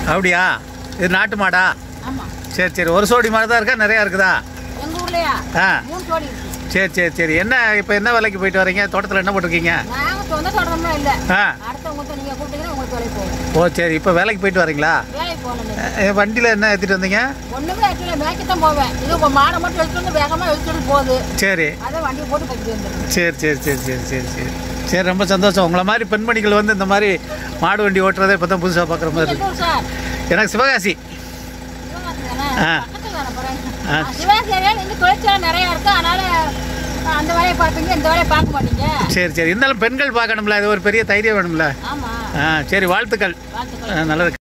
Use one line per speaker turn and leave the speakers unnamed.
அப்படியா இது நாட்டு மாடா
ஆமா
சரி சரி ஒரு சோடி மாடு தான் இருக்கா நிறையா இருக்குதா
எங்க ஊர்லயா
ஆ
மூணு கோடி இருக்கு
சரி சரி சரி என்ன இப்போ என்ன வேலைக்கு போயிட்டு வரீங்க தோட்டத்தில் என்ன போட்டிருக்கீங்க
நாங்க சொந்த தொடரம்லாம் இல்ல
ஆ
அடுத்தவங்க நீங்க கூப்பிட்டீங்கன்னா உங்களுக்கு வேலைக்கு போகும்
ஓ சரி இப்போ வேலைக்கு போயிட்டு வரீங்களா
வேலைக்கு போகணும்
வண்டியில் என்ன ஏற்றிட்டு வந்தீங்க
ஒண்ணுமே ஆக்சுவலி மேய்க்க தான் போவேன் இது உங்க மாடை மட்டும் எடுத்துட்டு வந்து வேகமா எடுத்துட்டு போகுது
சரி
அதை வண்டியை போட்டு கட்டிட்டு வந்துடுறேன்
சரி சரி சரி சரி சரி சரி சரி ரொம்ப சந்தோஷம் உங்களை மாதிரி பெண்மணிகள் வந்து இந்த மாதிரி மாடு வண்டி ஓட்டுறதே இப்போ தான் புதுசாக பார்க்குற மாதிரி இருக்கு
எங்க ஊர் சார்
எனக்கு சிவகாசி
சிவகாசி தானே
ஆ.
பக்கத்துல தானே போறேன்
ஆ.
சிவகாசி ஏரியாவில் இங்க தொழிற்சாலை நிறைய இருக்கு அதனால அந்த வேலையை பார்ப்பீங்க இந்த வேலையை பார்க்க மாட்டீங்க
சரி சரி இருந்தாலும் பெண்கள் பார்க்கணும்ல இது ஒரு பெரிய தைரியம் வேணும்ல
ஆமா
ஆ சரி வாழ்த்துக்கள்
வாழ்த்துக்கள்
ஆ, நல்லது